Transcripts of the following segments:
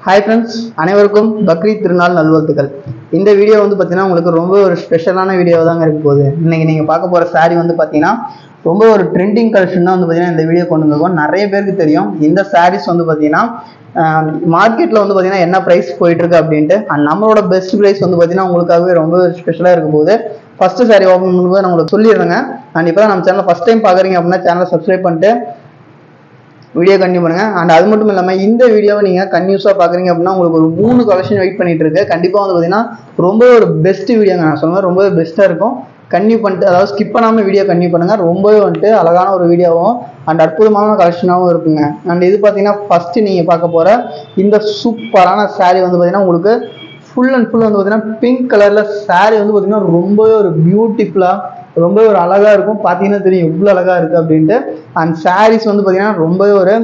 hi friends அனைவருக்கும் பக்ரீத் திருநாள் நல்வாழ்த்துக்கள் இந்த வீடியோ வந்து பார்த்தீங்கன்னா உங்களுக்கு ரொம்ப ஒரு ஸ்பெஷலான வீடியோ தாங்க இருக்க போகுது இன்னைக்கு நீங்கள் பார்க்க போகிற saree வந்து பார்த்தீங்கன்னா ரொம்ப ஒரு ட்ரெண்டிங் கலெக்ஷன் தான் வந்து பார்த்தீங்கன்னா இந்த வீடியோ கொண்டு வந்திருக்கோம் நிறைய பேருக்கு தெரியும் இந்த sarees வந்து பார்த்தீங்கன்னா மார்க்கெட்டில் வந்து பார்த்தீங்கன்னா என்ன ப்ரைஸ் போயிட்டு இருக்கு அப்படின்ட்டு அண்ட் நம்மளோட பெஸ்ட் ப்ரைஸ் வந்து பார்த்தீங்கன்னா உங்களுக்காகவே ரொம்ப ஸ்பெஷலாக இருக்கும் போது ஃபர்ஸ்ட் saree ஓப்பன் பண்ணும்போது நான் உங்களுக்கு சொல்லிடுறேங்க அண்ட் இப்போ நம்ம சேனலை ஃபஸ்ட் டைம் பார்க்குறீங்க அப்படின்னா சேனலை சப்ஸ்கிரைப் பண்ணிட்டு வீடியோ கண்டினியூ பண்ணுங்க அண்ட் அது மட்டும் இல்லாமல் இந்த வீடியோவை நீங்கள் கன்யூஸாக பார்க்குறீங்க அப்படின்னா உங்களுக்கு ஒரு மூணு கலெக்ஷன் வெயிட் பண்ணிட்டு இருக்கு கண்டிப்பாக வந்து பார்த்தீங்கன்னா ரொம்ப ஒரு பெஸ்ட் வீடியோங்க நான் சொல்லுவேன் ரொம்பவே பெஸ்ட்டாக இருக்கும் கன்யூ பண்ணிட்டு அதாவது ஸ்கிப் பண்ணாமல் வீடியோ கன்யூ பண்ணுங்க ரொம்பவே வந்துட்டு அழகான ஒரு வீடியோவும் அண்ட் அற்புதமான கலெக்ஷனாகவும் இருக்குங்க அண்ட் இது பார்த்தீங்கன்னா ஃபஸ்ட்டு நீங்கள் பார்க்க போகிற இந்த சூப்பரான saree வந்து பார்த்தீங்கன்னா உங்களுக்கு ஃபுல் அண்ட் ஃபுல் வந்து பார்த்தீங்கன்னா பிங்க் கலரில் saree வந்து பார்த்தீங்கன்னா ரொம்பவே ஒரு பியூட்டிஃபுல்லாக ரொம்ப ஒரு அழகா இருக்கும் பார்த்தீங்கன்னா தெரியும் எவ்வளோ அழகா இருக்கு அப்படின்ட்டு அண்ட் sarees வந்து பார்த்தீங்கன்னா ரொம்பவே ஒரு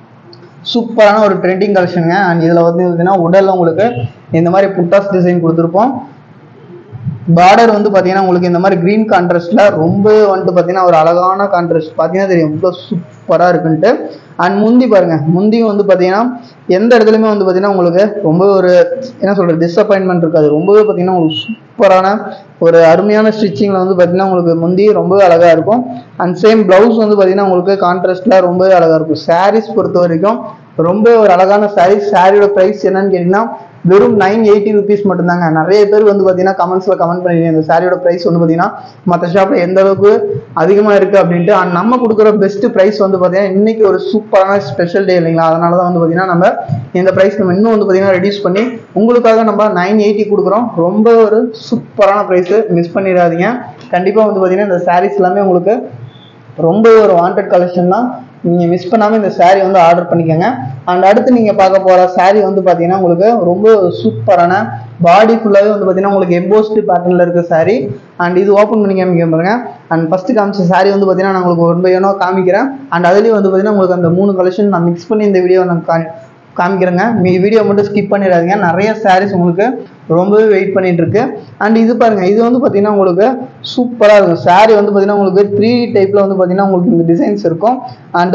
சூப்பரான ஒரு ட்ரெண்டிங் கலெக்ஷனுங்க அண்ட் இதில் வந்து பார்த்தீங்கன்னா உடல்ல உங்களுக்கு இந்த மாதிரி புட்டாஸ் டிசைன் கொடுத்துருப்போம் பார்டர் வந்து பார்த்தீங்கன்னா உங்களுக்கு இந்த மாதிரி க்ரீன் கான்ட்ராஸ்டில் ரொம்ப வந்துட்டு பார்த்தீங்கன்னா ஒரு அழகான கான்ட்ராஸ்ட் பார்த்தீங்கன்னா தெரியும் எவ்வளோ சூப்பராக இருக்குன்ட்டு அண்ட் முந்தி பாருங்க முந்தியும் வந்து பார்த்தீங்கன்னா எந்த இடத்துலையுமே வந்து பார்த்தீங்கன்னா உங்களுக்கு ரொம்ப ஒரு என்ன சொல்கிறது டிசப்பாயின்மெண்ட் இருக்காது ரொம்பவே பார்த்தீங்கன்னா உங்களுக்கு சூப்பரான ஒரு அருமையான ஸ்டிச்சிங்கில் வந்து பார்த்தீங்கன்னா உங்களுக்கு முந்தி ரொம்பவே அழகாக இருக்கும் அண்ட் சேம் ப்ளவுஸ் வந்து பார்த்தீங்கன்னா உங்களுக்கு கான்ட்ராஸ்டில் ரொம்பவே அழகாக இருக்கும் சாரீஸ் பொறுத்த வரைக்கும் ரொம்ப ஒரு அழகான சாரீஸ் சாரியோட ப்ரைஸ் என்னன்னு கேட்டிங்கன்னா வெறும் நைன் எயிட்டி ருபீஸ் மட்டும்தாங்க நிறைய பேர் வந்து பார்த்தீங்கன்னா கமெண்ட்ஸில் கமெண்ட் பண்ணிருக்கீங்க இந்த சாரியோட ப்ரைஸ் வந்து பார்த்தீங்கன்னா மற்ற ஷாப்பில் எந்த அளவுக்கு அதிகமாக இருக்குது அப்படின்ட்டு அண்ட் நம்ம கொடுக்குற பெஸ்ட் ப்ரைஸ் வந்து பார்த்தீங்கன்னா இன்னைக்கு ஒரு சூப்பரான ஸ்பெஷல் டே இல்லைங்களா அதனால தான் வந்து பார்த்தீங்கன்னா நம்ம இந்த ப்ரைஸ் நம்ம இன்னும் வந்து பார்த்தீங்கன்னா ரெடியூஸ் பண்ணி உங்களுக்காக நம்ம நைன் எயிட்டி கொடுக்குறோம் ரொம்ப ஒரு சூப்பரான ப்ரைஸு மிஸ் பண்ணிடாதீங்க கண்டிப்பாக வந்து பார்த்தீங்கன்னா இந்த சாரீஸ் எல்லாமே உங்களுக்கு ரொம்ப ஒரு வாண்டட் கலெக்ஷன் தான் நீங்கள் மிஸ் பண்ணாமல் இந்த saree வந்து ஆர்டர் பண்ணிக்கோங்க அண்ட் அடுத்து நீங்கள் பார்க்க போகிற saree வந்து பார்த்தீங்கன்னா உங்களுக்கு ரொம்ப சூப்பரான பாடி ஃபுல்லாகவே வந்து பார்த்தீங்கன்னா உங்களுக்கு எம்போஸ்டு பேட்டர்னில் இருக்க saree அண்ட் இது ஓப்பன் பண்ணி காமிக்க பாருங்க அண்ட் ஃபஸ்ட்டு காமிச்ச saree வந்து பார்த்தீங்கன்னா நான் உங்களுக்கு ஒன் பை ஒன்னாக காமிக்கிறேன் அண்ட் அதுலேயும் வந்து பார்த்தீங்கன்னா உங்களுக்கு அந்த மூணு கலெக்ஷன் நான் மிக்ஸ் பண்ணி இந்த வீடியோ நான் கா காமிக்கிறேங்க மீ வீடியோ மட்டும் ஸ்கிப் பண்ணிடாதீங்க நிறைய sarees உங்களுக்கு ரொம்பவே வெயிட் பண்ணிட்டு இருக்கு அண்ட் இது பாருங்க இது வந்து பார்த்தீங்கன்னா உங்களுக்கு சூப்பராக இருக்கும் saree வந்து பார்த்தீங்கன்னா உங்களுக்கு த்ரீ டைப்பில் வந்து பார்த்தீங்கன்னா உங்களுக்கு இந்த டிசைன்ஸ் இருக்கும் அண்ட்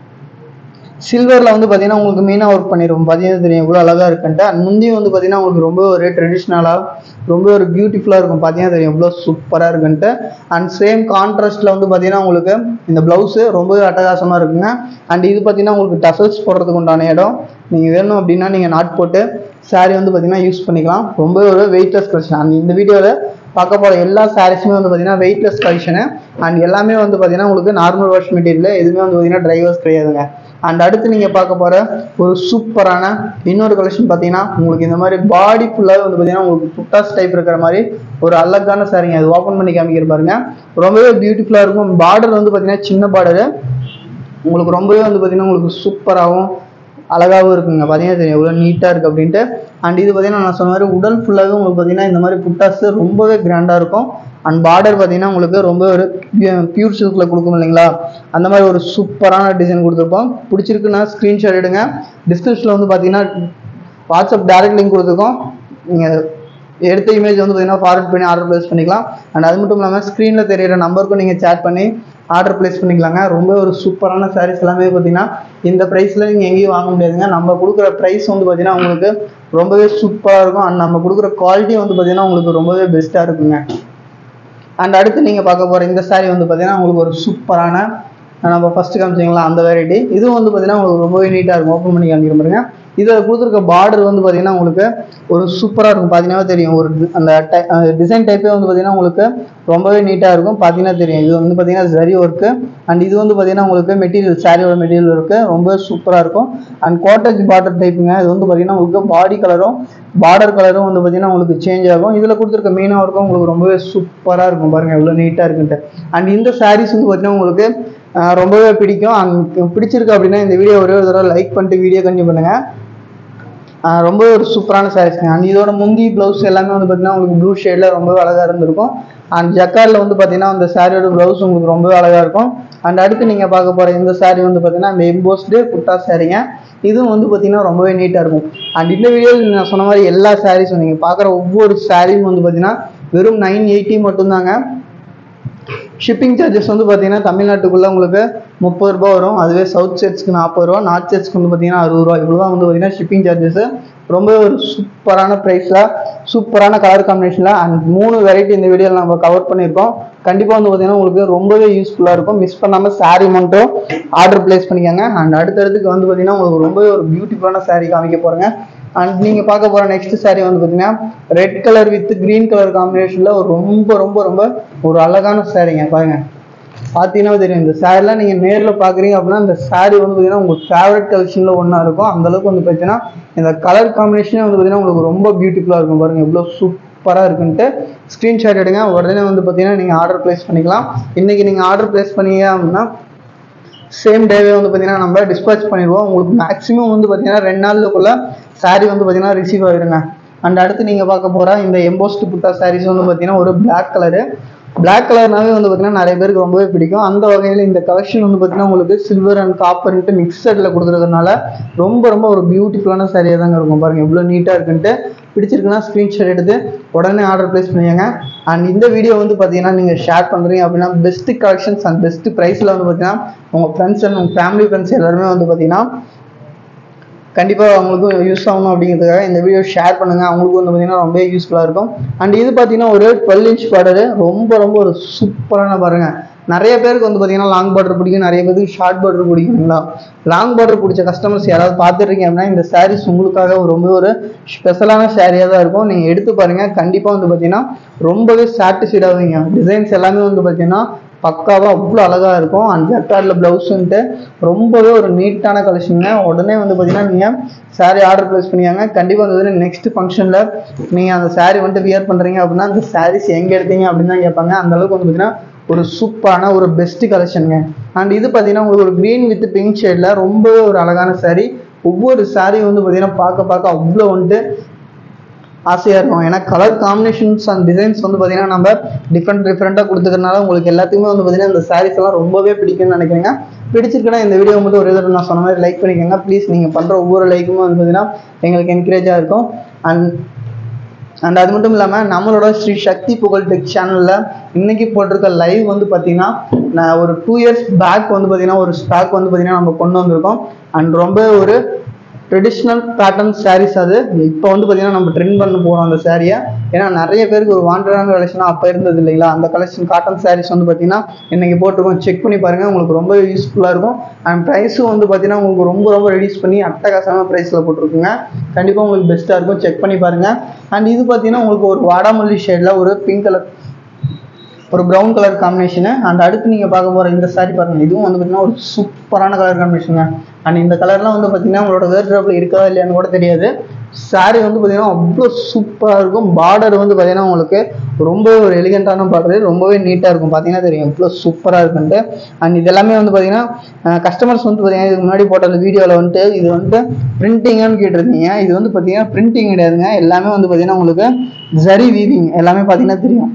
சில்வரில் வந்து பார்த்தீங்கன்னா உங்களுக்கு மீனாக ஒர்க் பண்ணிருக்கும் பார்த்தீங்கன்னா தெரியும் எவ்வளோ அழகாக இருக்குன்ட்டு அண்ட் முந்தியும் வந்து பார்த்தீங்கன்னா உங்களுக்கு ரொம்ப ஒரு ட்ரெடிஷ்னலாக ரொம்ப ஒரு பியூட்டிஃபுல்லாக இருக்கும் பார்த்தீங்கன்னா தெரியும் எவ்வளோ சூப்பராக இருக்குன்ட்டு அண்ட் சேம் கான்ட்ராஸ்ட்டில் வந்து பார்த்தீங்கன்னா உங்களுக்கு இந்த ப்ளவுஸு ரொம்பவே அட்டகாசமாக இருக்குங்க அண்ட் இது பார்த்தீங்கன்னா உங்களுக்கு டசல்ஸ் போடுறதுக்கு உண்டான இடம் நீங்கள் வேணும் அப்படின்னா நீங்கள் நாட் போட்டு saree வந்து பார்த்தீங்கன்னா யூஸ் பண்ணிக்கலாம் ரொம்ப ஒரு வெயிட்லெஸ் கலெக்ஷன் அண்ட் இந்த வீடியோவில் பார்க்க போகிற எல்லா சாரீஸுமே வந்து பார்த்தீங்கன்னா வெயிட்லெஸ் கலெக்ஷனு அண்ட் எல்லாமே வந்து பார்த்தீங்கன்னா உங்களுக்கு நார்மல் வாஷ் மெட்டீரியல் எதுவுமே வந்து பார்த்தீங்கன்னா ட்ரைவர்ஸ் கிடையாதுங்க அண்ட் அடுத்து நீங்கள் பார்க்க போகிற ஒரு சூப்பரான இன்னொரு கலெக்ஷன் பார்த்தீங்கன்னா உங்களுக்கு இந்த மாதிரி பாடி ஃபுல்லாகவே வந்து பார்த்தீங்கன்னா உங்களுக்கு புட்டாஸ் டைப் இருக்கிற மாதிரி ஒரு அழகான சாரிங்க அது ஓப்பன் பண்ணி காமிக்கிற பாருங்க ரொம்பவே பியூட்டிஃபுல்லாக இருக்கும் பார்டர் வந்து பார்த்தீங்கன்னா சின்ன பார்டரு உங்களுக்கு ரொம்பவே வந்து பார்த்தீங்கன்னா உங்களுக்கு சூப்பராகவும் அழகாகவும் இருக்குங்க பார்த்தீங்கன்னா தெரியும் எவ்வளோ நீட்டாக இருக்குது அப்படின்ட்டு அண்ட் இது பார்த்தீங்கன்னா நான் சொன்ன மாதிரி உடல் ஃபுல்லாகவே உங்களுக்கு பார்த்தீங்கன்னா இந்த மாதிரி புட்டாஸ் ரொம்பவே கிராண்டாக இருக்கும் அண்ட் பார்டர் பார்த்தீங்கன்னா உங்களுக்கு ரொம்ப ஒரு பியூர் சில்கில் கொடுக்கும் இல்லைங்களா அந்த மாதிரி ஒரு சூப்பரான டிசைன் கொடுத்துருப்போம் பிடிச்சிருக்குன்னா ஸ்க்ரீன்ஷாட் எடுங்க டிஸ்கிரிப்ஷனில் வந்து பார்த்தீங்கன்னா வாட்ஸ்அப் டேரக்ட் லிங்க் கொடுத்துருக்கோம் நீங்கள் எடுத்த இமேஜ் வந்து பார்த்தீங்கன்னா ஃபார்வர்ட் பண்ணி ஆர்டர் ப்ளேஸ் பண்ணிக்கலாம் அண்ட் அது மட்டும் இல்லாமல் ஸ்க்ரீனில் தெரியிற நம்பருக்கும் நீங்கள் சேட் பண்ணி ஆர்டர் ப்ளேஸ் பண்ணிக்கலாங்க ரொம்ப ஒரு சூப்பரான சாரீஸ் எல்லாமே பார்த்தீங்கன்னா இந்த ப்ரைஸில் நீங்கள் எங்கேயும் வாங்க முடியாதுங்க நம்ம கொடுக்குற ப்ரைஸ் வந்து பார்த்தீங்கன்னா உங்களுக்கு ரொம்பவே சூப்பராக இருக்கும் அண்ட் நம்ம கொடுக்குற குவாலிட்டி வந்து பார்த்தீங்கன்னா உங்களுக்கு ரொம்பவே பெஸ்ட்டாக இருக்குங்க அண்ட் அடுத்து நீங்கள் பார்க்க போகிற இந்த saree வந்து பார்த்தீங்கன்னா உங்களுக்கு ஒரு சூப்பரான நம்ம ஃபஸ்ட்டு காமிச்சிங்களா அந்த வெரைட்டி இதுவும் வந்து பார்த்தீங்கன்னா உங்களுக்கு ரொம்பவே நீட்டாக இருக்கும் ஓப்பன் பண்ணி காமிக்கிற பாருங்க இதில் கொடுத்துருக்க பார்டர் வந்து பார்த்தீங்கன்னா உங்களுக்கு ஒரு சூப்பராக இருக்கும் பார்த்தீங்கன்னா தெரியும் ஒரு டி- அந்த டிசைன் டைப்பே வந்து பார்த்தீங்கன்னா உங்களுக்கு ரொம்பவே நீட்டாக இருக்கும் பார்த்தீங்கன்னா தெரியும் இது வந்து பார்த்தீங்கன்னா சரி ஒர்க்கு அண்ட் இது வந்து பார்த்தீங்கன்னா உங்களுக்கு மெட்டீரியல் சாரியோட மெட்டீரியல் இருக்குது ரொம்ப சூப்பராக இருக்கும் அண்ட் கோட்டேஜ் பார்டர் டைப்புங்க இது வந்து பார்த்தீங்கன்னா உங்களுக்கு பாடி கலரும் பார்டர் கலரும் வந்து பார்த்தீங்கன்னா உங்களுக்கு சேஞ்ச் ஆகும் இதில் கொடுத்துருக்க மீனாக இருக்கும் உங்களுக்கு ரொம்பவே சூப்பராக இருக்கும் பாருங்கள் எவ்வளோ நீட்டாக இருக்குன்ட்டு அண்ட் இந்த சாரீஸ் வந்து பார்த்தீங்கன்னா உங்களுக்கு ஆஹ், ரொம்பவே பிடிக்கும் அண்ட் பிடிச்சிருக்கு அப்படின்னா இந்த வீடியோ ஒரே ஒரு தடவை லைக் பண்ணிட்டு வீடியோ கண்டினியூ பண்ணுங்கள் ஆஹ் ரொம்ப ஒரு சூப்பரான சாரீஸ்ங்க அண்ட் இதோட முந்தி ப்ளவுஸ் எல்லாமே வந்து பார்த்தீங்கன்னா உங்களுக்கு ப்ளூ ஷேடில் ரொம்பவே அழகாக இருந்திருக்கும் அண்ட் ஜக்கார்டில் வந்து பார்த்தீங்கன்னா அந்த சாரியோட ப்ளவுஸ் உங்களுக்கு ரொம்பவே அழகாக இருக்கும் அண்ட் அடுத்து நீங்கள் பார்க்க போகிற இந்த saree வந்து பார்த்தீங்கன்னா இந்த எம்போஸ்டு குர்த்தா சாரீங்க இதுவும் வந்து பார்த்தீங்கன்னா ரொம்பவே நீட்டாக இருக்கும் அண்ட் இந்த வீடியோவில் நான் சொன்ன மாதிரி எல்லா சாரீஸும் நீங்கள் பார்க்குற ஒவ்வொரு சாரியும் வந்து பார்த்தீங்கன்னா வெறும் நைன் எயிட்டி மட்டும்தாங்க ஷிப்பிங் சார்ஜஸ் வந்து பார்த்தீங்கன்னா தமிழ்நாட்டுக்குள்ளே உங்களுக்கு முப்பது ரூபா வரும் அதுவே சவுத் ஸ்டேட்ஸ்க்கு நாற்பது ரூபா நார்த் ஸ்டேட்ஸ்க்கு வந்து பார்த்தீங்கன்னா அறுபது ரூபா இவ்வளோ தான் வந்து பார்த்தீங்கன்னா ஷிப்பிங் சார்ஜஸ் ரொம்ப ஒரு சூப்பரான ப்ரைஸில் சூப்பரான கலர் காம்பினேஷனில் அண்ட் மூணு வெரைட்டி இந்த வீடியோவில் நம்ம கவர் பண்ணியிருக்கோம் கண்டிப்பாக வந்து பார்த்தீங்கன்னா உங்களுக்கு ரொம்பவே யூஸ்ஃபுல்லாக இருக்கும் மிஸ் பண்ணாமல் saree மட்டும் ஆர்டர் ப்ளேஸ் பண்ணிக்கோங்க அண்ட் அடுத்தடுத்துக்கு வந்து பார்த்தீங்கன்னா உங்களுக்கு ரொம்பவே ஒரு பியூட்டிஃபுல்லான saree காமிக்க போகிறேங்க அண்ட் நீங்கள் பார்க்க போகிற நெக்ஸ்ட் saree வந்து பார்த்தீங்கன்னா red colour with green colour காம்பினேஷனில் ஒரு ரொம்ப ரொம்ப ரொம்ப ஒரு அழகான சாரீங்க பாருங்க பார்த்தீங்கன்னா தெரியும் இந்த சாரீலாம் நீங்கள் நேரில் பார்க்குறீங்க அப்படின்னா இந்த saree வந்து பார்த்தீங்கன்னா உங்களுக்கு ஃபேவரட் கலெக்ஷனில் ஒன்றா இருக்கும் அந்த அளவுக்கு வந்து பார்த்தீங்கன்னா இந்த கலர் காம்பினேஷனே வந்து பார்த்தீங்கன்னா உங்களுக்கு ரொம்ப பியூட்டிஃபுல்லாக இருக்கும் பாருங்க எவ்வளோ சூப்பராக இருக்குன்ட்டு ஸ்க்ரீன்ஷாட் எடுங்க உடனே வந்து பார்த்தீங்கன்னா நீங்கள் ஆர்டர் ப்ளேஸ் பண்ணிக்கலாம் இன்றைக்கி நீங்கள் ஆர்டர் ப்ளேஸ் பண்ணீங்க அப்படின்னா சேம் டேவே வந்து பார்த்தீங்கன்னா நம்ம டிஸ்பேச் பண்ணிடுவோம் உங்களுக்கு மேக்ஸிமம் வந்து பார்த்தீங்கன்னா ரெண்டு நாளுக்குள்ள saree வந்து பார்த்தீங்கன்னா ரிசீவ் ஆகிடுங்க அண்ட் அடுத்து நீங்கள் பார்க்க போகிற இந்த எம்போஸ்ட் புட்டா சாரீஸ் வந்து பார்த்தீங்கன்னா ஒரு Black கலரு Black கலர்னாவே வந்து பார்த்தீங்கன்னா நிறைய பேருக்கு ரொம்பவே பிடிக்கும் அந்த வகையில் இந்த கலெக்ஷன் வந்து பார்த்தீங்கன்னா உங்களுக்கு சில்வர் அண்ட் காப்பர்ன்ட்டு மிக்சடில் கொடுத்துருக்கறதுனால ரொம்ப ரொம்ப ஒரு பியூட்டிஃபுல்லான சாரியாக தாங்க இருக்கும் பாருங்கள் எவ்வளோ நீட்டாக இருக்குன்ட்டு பிடிச்சிருக்குன்னா ஸ்க்ரீன்ஷாட் எடுத்து உடனே ஆர்டர் ப்ளேஸ் பண்ணிக்கோங்க அண்ட் இந்த வீடியோ வந்து பார்த்தீங்கன்னா நீங்கள் ஷேர் பண்ணுறீங்க அப்படின்னா பெஸ்ட் கலெக்ஷன்ஸ் அண்ட் பெஸ்ட் ப்ரைஸில் வந்து பார்த்தீங்கன்னா உங்கள் ஃப்ரெண்ட்ஸ் அண்ட் உங்கள் ஃபேமிலி ஃப்ரெண்ட்ஸ் எல்லாருமே வந்து பார்த்தீங்கன்னா கண்டிப்பாக அவங்களுக்கும் யூஸ் ஆகணும் அப்படிங்கிறதுக்காக இந்த வீடியோ ஷேர் பண்ணுங்கள் அவங்களுக்கும் வந்து பார்த்தீங்கன்னா ரொம்ப யூஸ்ஃபுல்லாக இருக்கும் அண்ட் இது பார்த்தீங்கன்னா ஒரு டுவெல் இன்ச் பார்டரு ரொம்ப ரொம்ப ஒரு சூப்பரான பாருங்க நிறைய பேருக்கு வந்து பார்த்தீங்கன்னா லாங் பார்டர் பிடிக்கும் நிறைய பேருக்கு ஷார்ட் பார்டர் பிடிக்குங்களா லாங் பார்டர் பிடிச்ச கஸ்டமர்ஸ் யாராவது பார்த்துருக்கீங்க அப்படின்னா இந்த சாரீஸ் உங்களுக்காக ரொம்ப ஒரு ஸ்பெஷலான சாரியாக தான் இருக்கும் நீங்கள் எடுத்து பாருங்கள் கண்டிப்பாக வந்து பார்த்தீங்கன்னா ரொம்பவே சாட்டிஸ்ஃபைட் ஆகுவீங்க டிசைன்ஸ் எல்லாமே வந்து பார்த்தீங்கன்னா பக்காவாக அவ்வளோ அழகாக இருக்கும் அண்ட் ஜக்கார்டில் ப்ளவுஸுன்ட்டு ரொம்பவே ஒரு நீட்டான கலெக்ஷனுங்க உடனே வந்து பார்த்தீங்கன்னா நீங்கள் saree ஆர்டர் ப்ளேஸ் பண்ணியாங்க கண்டிப்பாக வந்து நெக்ஸ்ட் ஃபங்க்ஷனில் நீங்கள் அந்த saree வந்துட்டு வியர் பண்ணுறீங்க அப்படின்னா அந்த sarees எங்கே எடுத்தீங்க அப்படின்னு தான் கேட்பாங்க அந்த அளவுக்கு வந்து பார்த்தீங்கன்னா ஒரு சூப்பரான ஒரு பெஸ்ட் கலெக்ஷனுங்க அண்ட் இது பார்த்தீங்கன்னா உங்களுக்கு ஒரு க்ரீன் வித் பிங்க் ஷேடில் ரொம்பவே ஒரு அழகான saree ஒவ்வொரு saree வந்து பார்த்தீங்கன்னா பார்க்க பார்க்க அவ்வளோ வந்துட்டு ஆசையாக இருக்கும் ஏன்னா கலர் காம்பினேஷன்ஸ் அண்ட் டிசைன்ஸ் வந்து பார்த்தீங்கன்னா நம்ம டிஃப்ரெண்ட் டிஃப்ரெண்ட்டாக கொடுத்துக்கறனால உங்களுக்கு எல்லாத்துக்குமே வந்து பார்த்தீங்கன்னா இந்த சாரீஸ் எல்லாம் ரொம்பவே பிடிக்கும்னு நினைக்கிறேங்க பிடிச்சிருக்குன்னா இந்த வீடியோ மட்டும் ஒரு இதில் நான் சொன்ன மாதிரி லைக் பண்ணிக்கோங்க ப்ளீஸ் நீங்கள் பண்ணுற ஒவ்வொரு லைக்குமே வந்து பார்த்தீங்கன்னா எங்களுக்கு என்கரேஜாக இருக்கும் அண்ட் அண்ட் அது மட்டும் இல்லாமல் நம்மளோட ஸ்ரீ சக்தி புகழ் டெக் சேனலில் இன்னைக்கு போட்டிருக்க லைவ் வந்து பார்த்தீங்கன்னா நான் ஒரு டூ இயர்ஸ் பேக் வந்து பார்த்தீங்கன்னா ஒரு ஸ்டாக் வந்து பார்த்தீங்கன்னா நம்ம கொண்டு வந்திருக்கோம் அண்ட் ரொம்ப ஒரு ட்ரெடிஷ்னல் பேட்டர்ன் சாரீஸ் அது இப்போ வந்து பார்த்தீங்கன்னா நம்ம ட்ரெண்ட் பண்ண போகிறோம் அந்த சாரியை ஏன்னா நிறைய பேருக்கு ஒரு வாண்டடான கலெக்ஷனாக அப்போ இருந்தது இல்லைங்களா அந்த கலெக்ஷன் காட்டன் சாரீஸ் வந்து பார்த்தீங்கன்னா இன்னைக்கு போட்டிருக்கோம் செக் பண்ணி பாருங்கள் உங்களுக்கு ரொம்ப யூஸ்ஃபுல்லாக இருக்கும் அண்ட் ப்ரைஸும் வந்து பார்த்தீங்கன்னா உங்களுக்கு ரொம்ப ரொம்ப ரெடியூஸ் பண்ணி அட்டகாசமான ப்ரைஸில் போட்டிருக்குங்க கண்டிப்பாக உங்களுக்கு பெஸ்ட்டாக இருக்கும் செக் பண்ணி பாருங்கள் அண்ட் இது பார்த்தீங்கன்னா உங்களுக்கு ஒரு வாடாமல்லி ஷேடில் ஒரு பிங்க் கலர் ஒரு ப்ரௌன் கலர் காம்பினேஷனு அண்ட் அடுத்து நீங்கள் பார்க்க போகிற இந்த saree பாருங்க இதுவும் வந்து பார்த்தீங்கன்னா ஒரு சூப்பரான கலர் காம்பினேஷனுங்க அண்ட் இந்த கலர்லாம் வந்து பார்த்தீங்கன்னா உங்களோட வேர்ட்ராப்பில் இருக்கா இல்லையான்னு கூட தெரியாது saree வந்து பார்த்தீங்கன்னா அவ்வளோ சூப்பராக இருக்கும் பார்டர் வந்து பார்த்தீங்கன்னா உங்களுக்கு ரொம்ப ஒரு எலிகென்ட்டான பார்டர் ரொம்பவே நீட்டாக இருக்கும் பார்த்தீங்கன்னா தெரியும் எவ்வளோ சூப்பராக இருக்குன்ட்டு அண்ட் இது எல்லாமே வந்து பார்த்தீங்கன்னா கஸ்டமர்ஸ் வந்து பார்த்தீங்கன்னா இதுக்கு முன்னாடி போட்ட அந்த வீடியோவில் வந்துட்டு இது வந்துட்டு பிரிண்டிங்கான்னு கேட்டிருந்தீங்க இது வந்து பார்த்தீங்கன்னா பிரிண்டிங் கிடையாதுங்க எல்லாமே வந்து பார்த்தீங்கன்னா உங்களுக்கு ஜரி வீவிங் எல்லாமே பார்த்தீங்கன்னா தெரியும்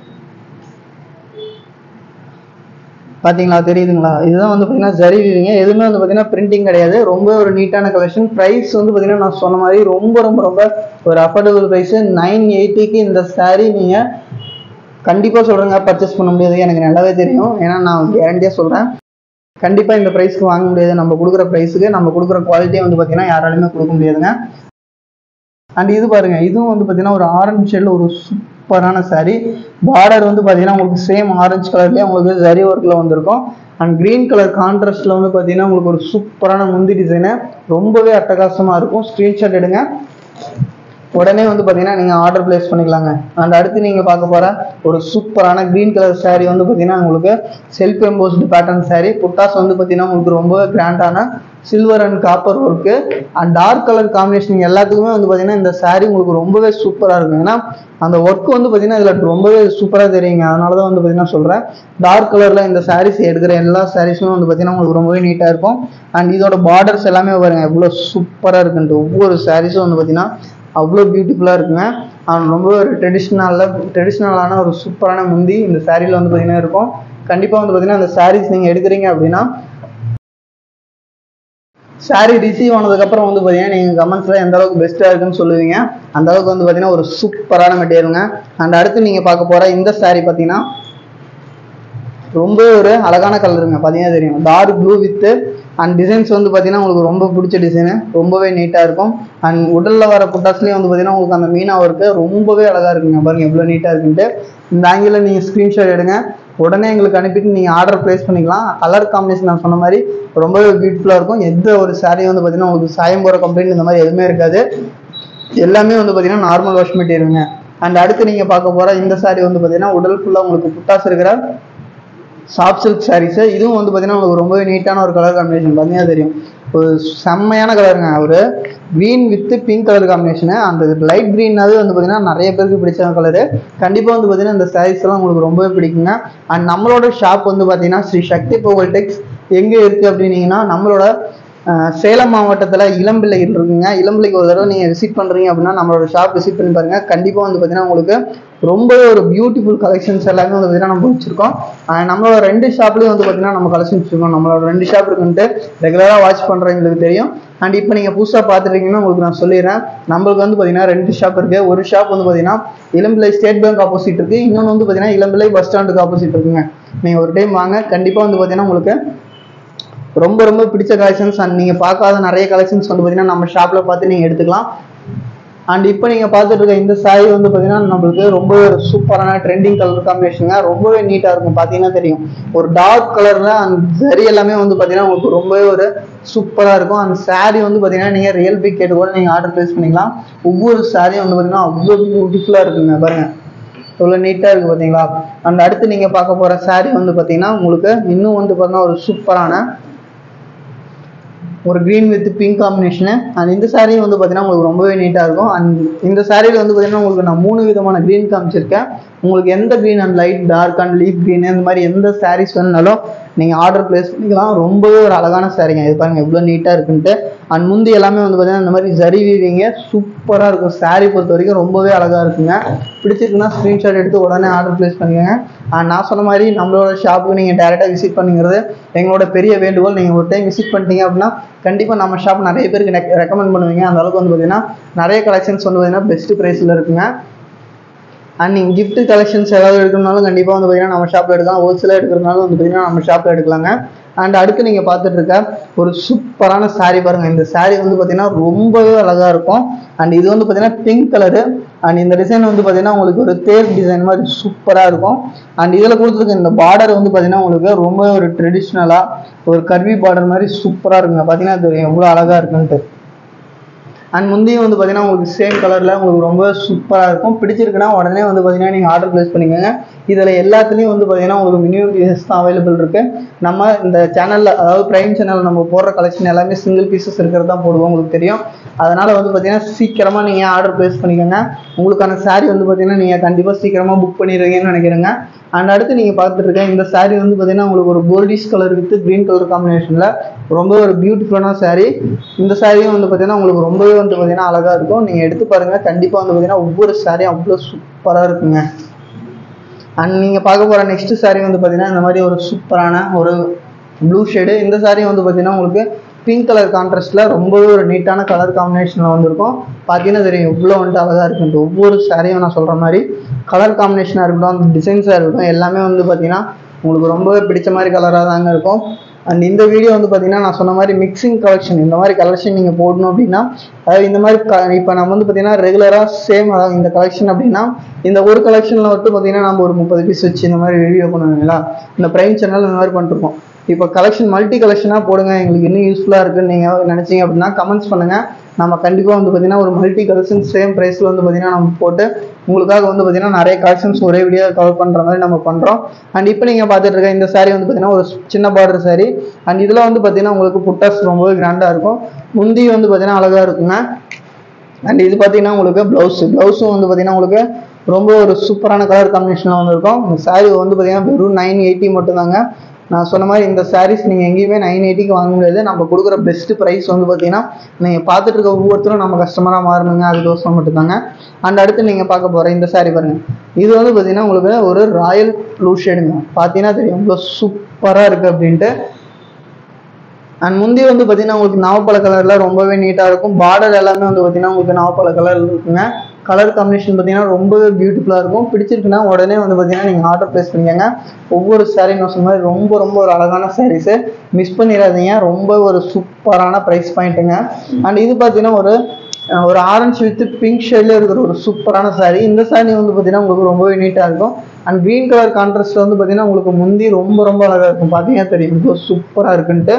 பாத்தீங்களா தெரியுதுங்களா இதுதான் வந்து பார்த்தீங்கன்னா ஜரி வீவிங்க எதுவுமே வந்து பார்த்தீங்கன்னா பிரிண்டிங் கிடையாது ரொம்ப ஒரு நீட்டான கலெக்ஷன் ப்ரைஸ் வந்து பார்த்தீங்கன்னா நான் சொன்ன மாதிரி ரொம்ப ரொம்ப ரொம்ப ஒரு அஃபோர்டபுள் ப்ரைஸ் நைன் எயிட்டிக்கு இந்த saree நீங்கள் கண்டிப்பாக சொல்கிறேங்க பர்ச்சேஸ் பண்ண முடியாது எனக்கு நல்லாவே தெரியும் ஏன்னா நான் கேரண்டியாக சொல்கிறேன் கண்டிப்பாக இந்த ப்ரைஸ்க்கு வாங்க முடியாது நம்ம கொடுக்குற ப்ரைஸுக்கு நம்ம கொடுக்குற குவாலிட்டியை வந்து பார்த்தீங்கன்னா யாராலுமே கொடுக்க முடியாதுங்க அண்ட் இது பாருங்க இதுவும் வந்து பார்த்தீங்கன்னா ஒரு ஆரஞ்சு ஷேடில் ஒரு சூப்பரான saree பார்டர் வந்து பார்த்தீங்கன்னா உங்களுக்கு சேம் ஆரஞ்சு கலர்லேயே உங்களுக்கு ஜரி ஒர்க்கில் வந்திருக்கும் அண்ட் க்ரீன் கலர் கான்ட்ராஸ்டில் வந்து பார்த்தீங்கன்னா உங்களுக்கு ஒரு சூப்பரான முந்தி டிசைனு ரொம்பவே அட்டகாசமாக இருக்கும் ஸ்க்ரீன்ஷாட் எடுங்க உடனே வந்து பார்த்தீங்கன்னா நீங்கள் ஆர்டர் ப்ளேஸ் பண்ணிக்கலாங்க அண்ட் அடுத்து நீங்கள் பார்க்க போகிற ஒரு சூப்பரான க்ரீன் கலர் saree வந்து பார்த்தீங்கன்னா உங்களுக்கு செல்ஃப் எம்போஸ்டு பேட்டர்ன் saree புட்டாஸ் வந்து பார்த்தீங்கன்னா உங்களுக்கு ரொம்ப கிராண்டான silver and copper work and dark colour combination எல்லாத்துக்குமே வந்து பார்த்தீங்கன்னா இந்த saree உங்களுக்கு ரொம்பவே சூப்பராக இருக்கும் ஏன்னா அந்த ஒர்க் வந்து பார்த்தீங்கன்னா இதில் ரொம்பவே சூப்பராக தெரியுங்க அதனால தான் வந்து பார்த்தீங்கன்னா சொல்கிறேன் டார்க் கலரில் இந்த சாரீஸ் எடுக்கிற எல்லா சாரீஸுமே வந்து பார்த்தீங்கன்னா உங்களுக்கு ரொம்பவே நீட்டாக இருக்கும் அண்ட் இதோட பார்டர்ஸ் எல்லாமே பாருங்க எவ்வளோ சூப்பராக இருக்குன்ட்டு ஒவ்வொரு சாரீஸும் வந்து பார்த்தீங்கன்னா அவ்வளோ பியூட்டிஃபுல்லாக இருக்குங்க அண்ட் ரொம்ப ஒரு ட்ரெடிஷ்னலில் ட்ரெடிஷ்னலான ஒரு சூப்பரான முந்தி இந்த சாரியில் வந்து பார்த்தீங்கன்னா இருக்கும் கண்டிப்பாக வந்து பார்த்தீங்கன்னா அந்த சாரீஸ் நீங்கள் எடுக்கிறீங்க அப்படின்னா சாரி ரிசீவ் ஆனதுக்கப்புறம் வந்து பார்த்தீங்கன்னா நீங்கள் கமெண்ட்ஸில் எந்த அளவுக்கு பெஸ்ட்டாக இருக்குன்னு சொல்லுவீங்க அந்த அளவுக்கு வந்து பார்த்தீங்கன்னா ஒரு சூப்பரான மெட்டீரியலுங்க அண்ட் அடுத்து நீங்கள் பார்க்க போகிற இந்த saree பார்த்தீங்கன்னா ரொம்ப ஒரு அழகான கலருங்க பார்த்தீங்கன்னா தெரியும் dark blue with and designs வந்து பார்த்தீங்கன்னா உங்களுக்கு ரொம்ப பிடிச்ச டிசைனு ரொம்பவே நீட்டாக இருக்கும் அண்ட் உடலில் வர புட்டாஸ்லேயும் வந்து பார்த்தீங்கன்னா உங்களுக்கு அந்த மீனா ஒர்க்கு ரொம்பவே அழகாக இருக்குங்க பாருங்க எவ்வளோ நீட்டாக இருக்குன்ட்டு இந்த ஆங்கிளில் நீங்கள் ஸ்க்ரீன்ஷாட் எடுங்க உடனே எங்களுக்கு அனுப்பிட்டு நீங்கள் ஆர்டர் ப்ளேஸ் பண்ணிக்கலாம் கலர் காம்பினேஷன் நான் சொன்ன மாதிரி ரொம்பவே பியூட்டிஃபுல்லாக இருக்கும் எந்த ஒரு saree வந்து பார்த்தீங்கன்னா உங்களுக்கு சாயம் போகிற கம்ப்ளைண்ட் இந்த மாதிரி எதுவுமே இருக்காது எல்லாமே வந்து பார்த்தீங்கன்னா நார்மல் வாஷ் மெட்டீரியலுங்க அண்ட் அடுத்து நீங்கள் பார்க்க போகிற இந்த saree வந்து பார்த்தீங்கன்னா உடல் ஃபுல்லாக உங்களுக்கு புட்டாஸ் இருக்கிற சாஃப்ட் சில்க் சாரீஸு இதுவும் வந்து பார்த்தீங்கன்னா உங்களுக்கு ரொம்பவே நீட்டான ஒரு கலர் காம்பினேஷன் பார்த்தீங்கன்னா தெரியும் ஒரு செம்மையான கலருங்க ஒரு green with pink colour combination அந்த லைட் க்ரீனாவே வந்து பார்த்தீங்கன்னா நிறைய பேருக்கு பிடிச்ச கலரு கண்டிப்பாக வந்து பார்த்தீங்கன்னா இந்த சாரீஸ் எல்லாம் உங்களுக்கு ரொம்பவே பிடிக்குங்க அண்ட் நம்மளோட ஷாப் வந்து பார்த்தீங்கன்னா ஸ்ரீ சக்தி போகல் டெக்ஸ் எங்கே இருக்குது அப்படின்னீங்கன்னா நம்மளோட அஹ், சேலம் மாவட்டத்தில் இளம்பிள்ளைகள் இருக்குங்க இளம்பிள்ளைக்கு ஒரு தடவை நீங்கள் விசிட் பண்ணுறீங்க அப்படின்னா நம்மளோட ஷாப் விசிட் பண்ணி பாருங்கள் கண்டிப்பாக வந்து பார்த்தீங்கன்னா உங்களுக்கு ரொம்பவே ஒரு பியூட்டிஃபுல் கலெக்ஷன்ஸ் எல்லாமே வந்து பார்த்தீங்கன்னா நம்ம வச்சிருக்கோம் அஹ் நம்மளோட ரெண்டு ஷாப்லேயும் வந்து பார்த்தீங்கன்னா நம்ம கலெக்ஷன்ஸ் வச்சிருக்கோம் நம்மளோட ரெண்டு ஷாப் இருக்குன்ட்டு ரெகுலராக வாட்ச் பண்ணுறவங்களுக்கு தெரியும் அண்ட் இப்போ நீங்கள் புதுசாக பார்த்துருக்கீங்கன்னா உங்களுக்கு நான் சொல்லிடுறேன் நம்மளுக்கு வந்து பார்த்தீங்கன்னா ரெண்டு ஷாப் இருக்குது ஒரு ஷாப் வந்து பார்த்தீங்கன்னா இளம்பிள்ளை ஸ்டேட் பேங்க் ஆப்போசிட் இருக்குது இன்னொன்று வந்து பார்த்தீங்கன்னா இளம்பிள்ளை பஸ் ஸ்டாண்டுக்கு ஆப்போசிட் இருக்குங்க நீங்கள் ஒரு டைம் வாங்க கண்டிப்பாக வந்து பார்த்தீங்கன்னா உங்களுக்கு ரொம்ப ரொம்ப பிடிச்ச கலெக்ஷன்ஸ் அண்ட் நீங்கள் பார்க்காத நிறைய கலெக்ஷன்ஸ் வந்து பார்த்தீங்கன்னா நம்ம ஷாப்பில் பார்த்து நீங்கள் எடுத்துக்கலாம் அண்ட் இப்போ நீங்கள் பார்த்துட்டு இருக்க இந்த சாரி வந்து பார்த்தீங்கன்னா நம்மளுக்கு ரொம்ப ஒரு சூப்பரான ட்ரெண்டிங் கலர் காம்பினேஷனுங்க ரொம்பவே நீட்டாக இருக்கும் பார்த்தீங்கன்னா தெரியும் ஒரு டார்க் கலரில் அந்த சரி எல்லாமே வந்து பார்த்தீங்கன்னா உங்களுக்கு ரொம்பவே ஒரு சூப்பராக இருக்கும் அந்த saree வந்து பார்த்தீங்கன்னா நீங்கள் ரியல் பிக் கேட்டு கூட நீங்கள் ஆர்டர் ப்ளேஸ் பண்ணிக்கலாம் ஒவ்வொரு சாரியும் வந்து பார்த்தீங்கன்னா அவ்வளோ பியூட்டிஃபுல்லாக இருக்குங்க பாருங்க எவ்வளோ நீட்டாக இருக்குது பார்த்தீங்களா அண்ட் அடுத்து நீங்கள் பார்க்க போகிற saree வந்து பார்த்தீங்கன்னா உங்களுக்கு இன்னும் வந்து பார்த்தீங்கன்னா ஒரு சூப்பரான ஒரு green with pink combination and இந்த saree வந்து பார்த்தீங்கன்னா உங்களுக்கு ரொம்பவே நீட்டாக இருக்கும் அண்ட் இந்த சாரியில் வந்து பார்த்தீங்கன்னா உங்களுக்கு நான் மூணு விதமான க்ரீன் காமிச்சிருக்கேன் உங்களுக்கு எந்த green and light dark and leaf green இந்த மாதிரி எந்த சாரீஸ் வேணுனாலும் நீங்கள் ஆர்டர் ப்ளேஸ் பண்ணிக்கலாம் ரொம்பவே ஒரு அழகான சாரீங்க இது பாருங்கள் எவ்வளோ நீட்டாக இருக்குன்ட்டு அண்ட் முந்தி எல்லாமே வந்து பார்த்தீங்கன்னா இந்த மாதிரி ஜரி வீவிங்க சூப்பராக இருக்கும் saree பொறுத்த வரைக்கும் ரொம்பவே அழகாக இருக்குங்க பிடிச்சிருக்குன்னா ஸ்க்ரீன்ஷாட் எடுத்து உடனே ஆர்டர் ப்ளேஸ் பண்ணிக்கோங்க அண்ட் நான் சொன்ன மாதிரி நம்மளோட ஷாப்புக்கு நீங்கள் டேரெக்டாக விசிட் பண்ணிங்கிறது எங்களோட பெரிய வேண்டுகோள் நீங்கள் ஒரு டைம் விசிட் பண்ணிட்டீங்க அப்படின்னா கண்டிப்பாக நம்ம ஷாப் நிறைய பேருக்கு ரெக்கமெண்ட் பண்ணுவீங்க அந்த அளவுக்கு வந்து பார்த்தீங்கன்னா நிறைய கலெக்ஷன்ஸ் வந்து பார்த்தீங்கன்னா பெஸ்ட் ப்ரைஸில் இருக்குங்க அண்ட் நீங்கள் gift கலெக்ஷன்ஸ் ஏதாவது எடுக்கணும்னாலும் கண்டிப்பாக வந்து பார்த்தீங்கன்னா நம்ம ஷாப்பில் எடுக்கலாம் ஹோல்சேலாக எடுக்கிறதுனாலும் வந்து பார்த்தீங்கன்னா நம்ம ஷாப்பில் எடுக்கலாங்க அண்ட் அடுத்து நீங்கள் பார்த்துட்டு இருக்க ஒரு சூப்பரான saree பாருங்க இந்த saree வந்து பார்த்தீங்கன்னா ரொம்பவே அழகாக இருக்கும் அண்ட் இது வந்து பார்த்தீங்கன்னா பிங்க் கலரு அண்ட் இந்த டிசைன் வந்து பார்த்தீங்கன்னா உங்களுக்கு ஒரு தேர் டிசைன் மாதிரி சூப்பராக இருக்கும் அண்ட் இதில் கொடுத்துருக்க இந்த பார்டர் வந்து பார்த்தீங்கன்னா உங்களுக்கு ரொம்ப ஒரு ட்ரெடிஷ்னலாக ஒரு கர்வி பார்டர் மாதிரி சூப்பராக இருக்குங்க பார்த்தீங்கன்னா அது எவ்வளோ அழகாக இருக்குன்ட்டு அண்ட் முந்தையும் வந்து பார்த்தீங்கன்னா உங்களுக்கு சேம் கலரில் உங்களுக்கு ரொம்ப சூப்பராக இருக்கும் பிடிச்சிருக்குன்னா உடனே வந்து பார்த்தீங்கன்னா நீங்கள் ஆர்டர் ப்ளேஸ் பண்ணிக்கோங்க இதில் எல்லாத்துலேயும் வந்து பார்த்தீங்கன்னா உங்களுக்கு மினிமம் பீசஸ் தான் அவைலபிள் இருக்குது நம்ம இந்த சேனலில் அதாவது ப்ரைம் சேனல் நம்ம போடுற கலெக்ஷன் எல்லாமே சிங்கிள் பீசஸ் இருக்கிறது தான் போடுவோம் உங்களுக்கு தெரியும் அதனால் வந்து பார்த்தீங்கன்னா சீக்கிரமாக நீங்கள் ஆர்டர் ப்ளேஸ் பண்ணிக்கோங்க உங்களுக்கான saree வந்து பார்த்தீங்கன்னா நீங்கள் கண்டிப்பாக சீக்கிரமாக புக் பண்ணிடுவீங்கன்னு நினைக்கிறேங்க அண்ட் அடுத்து நீங்கள் பார்த்துட்டு இருக்க இந்த saree வந்து பார்த்தீங்கன்னா உங்களுக்கு ஒரு goldish colour with green colour காம்பினேஷனில் ரொம்ப ஒரு பியூட்டிஃபுல்லான saree இந்த சாரியும் வந்து பார்த்தீங்கன்னா உங்களுக்கு ரொம்பவே வந்து பார்த்தீங்கன்னா அழகாக இருக்கும் நீங்கள் எடுத்து பாருங்கள் கண்டிப்பாக வந்து பார்த்தீங்கன்னா ஒவ்வொரு சாரியும் அவ்வளோ சூப்பராக இருக்குங்க அண்ட் நீங்கள் பார்க்க போகிற நெக்ஸ்ட் saree வந்து பார்த்தீங்கன்னா இந்த மாதிரி ஒரு சூப்பரான ஒரு ப்ளூ ஷேடு இந்த saree வந்து பார்த்தீங்கன்னா உங்களுக்கு பிங்க் கலர் கான்ட்ராஸ்டில் ரொம்பவே ஒரு நீட்டான கலர் காம்பினேஷனில் வந்திருக்கும் பார்த்தீங்கன்னா தெரியும் எவ்வளோ வந்துட்டு அழகாக இருக்குன்ட்டு ஒவ்வொரு சாரியும் நான் சொல்கிற மாதிரி கலர் காம்பினேஷனாக இருக்கட்டும் அந்த டிசைன்ஸாக இருக்கட்டும் எல்லாமே வந்து பார்த்தீங்கன்னா உங்களுக்கு ரொம்பவே பிடிச்ச மாதிரி கலராக தாங்க இருக்கும் அண்ட் இந்த வீடியோ வந்து பார்த்தீங்கன்னா நான் சொன்ன மாதிரி மிக்சிங் கலெக்ஷன் இந்த மாதிரி கலெக்ஷன் நீங்கள் போடணும் அப்படின்னா அதாவது இந்த மாதிரி க இப்போ நம்ம வந்து பார்த்தீங்கன்னா ரெகுலராக சேம் அதாவது இந்த கலெக்ஷன் அப்படின்னா இந்த ஒரு கலெக்ஷனில் மட்டும் பார்த்தீங்கன்னா நம்ம ஒரு முப்பது பீஸ் வச்சு இந்த மாதிரி வீடியோ பண்ணுவீங்களா இந்த ப்ரைம் சேனல் இந்த மாதிரி பண்ணிருக்கோம் இப்போ கலெக்ஷன் மல்டி கலெக்ஷனாக போடுங்க எங்களுக்கு இன்னும் யூஸ்ஃபுல்லாக இருக்குன்னு நீங்கள் நினச்சிங்க அப்படின்னா கமெண்ட்ஸ் பண்ணுங்கள் நம்ம கண்டிப்பாக வந்து பார்த்தீங்கன்னா ஒரு மல்டி கலெக்ஷன் சேம் ப்ரைஸில் வந்து பார்த்தீங்கன்னா நம்ம போட்டு உங்களுக்காக வந்து பார்த்தீங்கன்னா நிறைய கலெக்ஷன்ஸ் ஒரே வீடியோ கவர் பண்ணுற மாதிரி நம்ம பண்ணுறோம் அண்ட் இப்போ நீங்கள் பார்த்துட்டு இருக்க இந்த saree வந்து பார்த்தீங்கன்னா ஒரு சின்ன பார்டர் saree அண்ட் இதில் வந்து பார்த்தீங்கன்னா உங்களுக்கு புட்டாஸ் ரொம்பவே கிராண்டாக இருக்கும் முந்தி வந்து பார்த்தீங்கன்னா அழகாக இருக்குங்க அண்ட் இது பார்த்தீங்கன்னா உங்களுக்கு ப்ளவுஸ் ப்ளவுஸும் வந்து பார்த்தீங்கன்னா உங்களுக்கு ரொம்ப ஒரு சூப்பரான கலர் காம்பினேஷனில் வந்திருக்கும் இந்த saree வந்து பார்த்தீங்கன்னா வெறும் நைன் எயிட்டி மட்டும்தாங்க நான் சொன்ன மாதிரி இந்த sarees நீங்கள் எங்கேயுமே நைன் எயிட்டிக்கு வாங்க முடியாது நம்ம கொடுக்குற பெஸ்ட் ப்ரைஸ் வந்து பார்த்தீங்கன்னா நீங்கள் பார்த்துட்டு இருக்க ஒவ்வொருத்தரும் நம்ம கஸ்டமராக மாறணுங்க அதுக்கோசரம் மட்டும்தாங்க அண்ட் அடுத்து நீங்கள் பார்க்க போகிற இந்த saree பாருங்க இது வந்து பார்த்தீங்கன்னா உங்களுக்கு ஒரு ராயல் ப்ளூ ஷேடுங்க பார்த்தீங்கன்னா தெரியும் இவ்வளோ சூப்பராக இருக்குது அப்படின்ட்டு அண்ட் முந்தி வந்து பார்த்தீங்கன்னா உங்களுக்கு நாவப்பழ கலரில் ரொம்பவே நீட்டாக இருக்கும் பார்டர் எல்லாமே வந்து பார்த்தீங்கன்னா உங்களுக்கு நாவப்பழ கலர் இருக்குங்க கலர் காம்பினேஷன் பார்த்தீங்கன்னா ரொம்பவே பியூட்டிஃபுல்லாக இருக்கும் பிடிச்சிருக்குன்னா உடனே வந்து பார்த்தீங்கன்னா நீங்கள் ஆர்டர் ப்ளேஸ் பண்ணிக்கோங்க ஒவ்வொரு saree நான் சொன்ன மாதிரி ரொம்ப ரொம்ப ஒரு அழகான சாரீஸு மிஸ் பண்ணிடாதீங்க ரொம்ப ஒரு சூப்பரான ப்ரைஸ் பாயிண்ட்டுங்க அண்ட் இது பார்த்தீங்கன்னா ஒரு அஹ், ஒரு ஆரஞ்சு வித் பிங்க் ஷேட்ல இருக்கிற ஒரு சூப்பரான saree இந்த saree வந்து பார்த்தீங்கன்னா உங்களுக்கு ரொம்பவே நீட்டாக இருக்கும் அண்ட் green கலர் கான்ட்ராஸ்ட்ல வந்து பார்த்தீங்கன்னா உங்களுக்கு முந்தி ரொம்ப ரொம்ப அழகாக இருக்கும் பார்த்தீங்கன்னா தெரியும் இப்போ சூப்பராக இருக்குன்ட்டு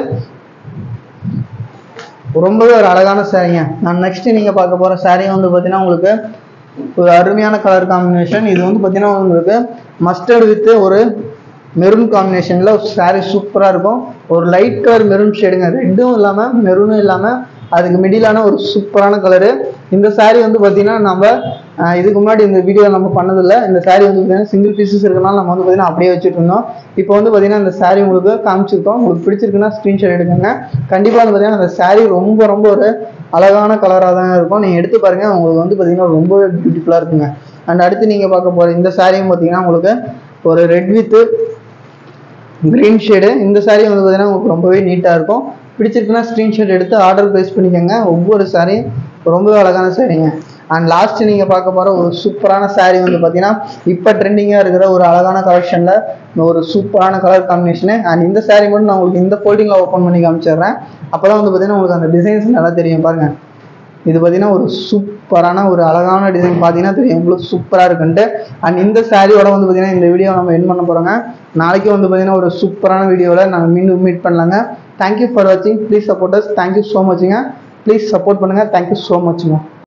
ரொம்பவே ஒரு அழகான சாரீங்க நான் நெக்ஸ்ட் நீங்க பார்க்க போற saree வந்து பார்த்தீங்கன்னா உங்களுக்கு ஒரு அருமையான கலர் காம்பினேஷன் இது வந்து பார்த்தீங்கன்னா உங்களுக்கு மஸ்டர்ட் வித் ஒரு மெரூன் காம்பினேஷன்ல ஒரு saree சூப்பரா இருக்கும் ஒரு லைட் கலர் மெரூன் ஷேடுங்க ரெட்டும் இல்லாம மெரூனும் இல்லாம அதுக்கு மிடிலான ஒரு சூப்பரான கலரு இந்த saree வந்து பார்த்தீங்கன்னா நம்ம அஹ், இதுக்கு முன்னாடி இந்த வீடியோ நம்ம பண்ணதில்லை இந்த saree வந்து பார்த்தீங்கன்னா சிங்கிள் பீசஸ் இருக்கனால நம்ம வந்து பார்த்தீங்கன்னா அப்படியே வச்சுட்டு இருந்தோம் இப்போ வந்து பார்த்தீங்கன்னா இந்த saree உங்களுக்கு காமிச்சிருக்கோம் உங்களுக்கு பிடிச்சிருக்குன்னா ஸ்க்ரீன்ஷாட் எடுக்குங்க கண்டிப்பாக வந்து பார்த்தீங்கன்னா இந்த saree ரொம்ப ரொம்ப ஒரு அழகான கலராக தான் இருக்கும் நீங்கள் எடுத்து பாருங்க உங்களுக்கு வந்து பார்த்தீங்கன்னா ரொம்பவே பியூட்டிஃபுல்லாக இருக்குங்க அண்ட் அடுத்து நீங்கள் பார்க்க போகிற இந்த சாரியும் பார்த்தீங்கன்னா உங்களுக்கு ஒரு ரெட் வித்து கிரீன் ஷேடு இந்த saree வந்து பார்த்தீங்கன்னா உங்களுக்கு ரொம்பவே நீட்டாக இருக்கும் பிடிச்சிருக்குன்னா ஸ்க்ரீன்ஷாட் எடுத்து ஆர்டர் ப்ளேஸ் பண்ணிக்கோங்க ஒவ்வொரு சாரியும் ரொம்பவே அழகான சாரீங்க அண்ட் லாஸ்ட் நீங்கள் பார்க்க போகிற ஒரு சூப்பரான saree வந்து பார்த்தீங்கன்னா இப்போ ட்ரெண்டிங்காக இருக்கிற ஒரு அழகான கலெக்ஷனில் ஒரு சூப்பரான கலர் காம்பினேஷனு அண்ட் இந்த saree மட்டும் நான் உங்களுக்கு இந்த ஃபோல்டிங்கில் ஓப்பன் பண்ணி காமிச்சிடுறேன் அப்போ தான் வந்து பார்த்தீங்கன்னா உங்களுக்கு அந்த டிசைன்ஸ் நல்லா தெரியும் பாருங்க இது பார்த்தீங்கன்னா ஒரு சூப்பரான ஒரு அழகான டிசைன் பார்த்தீங்கன்னா தெரியும் உங்களுக்கு சூப்பராக இருக்குன்ட்டு அண்ட் இந்த சாரியோட வந்து பார்த்தீங்கன்னா இந்த வீடியோ நம்ம என் பண்ண போகிறோங்க நாளைக்கு வந்து பார்த்தீங்கன்னா ஒரு சூப்பரான வீடியோவில் நாங்கள் மீண்டும் மீட் பண்ணலாங்க தேங்க்யூ ஃபார் வாட்சிங் please support us thank you so மச்சுங்க ப்ளீஸ் சப்போர்ட் பண்ணுங்கள் தேங்க்யூ ஸோ மச்சுங்க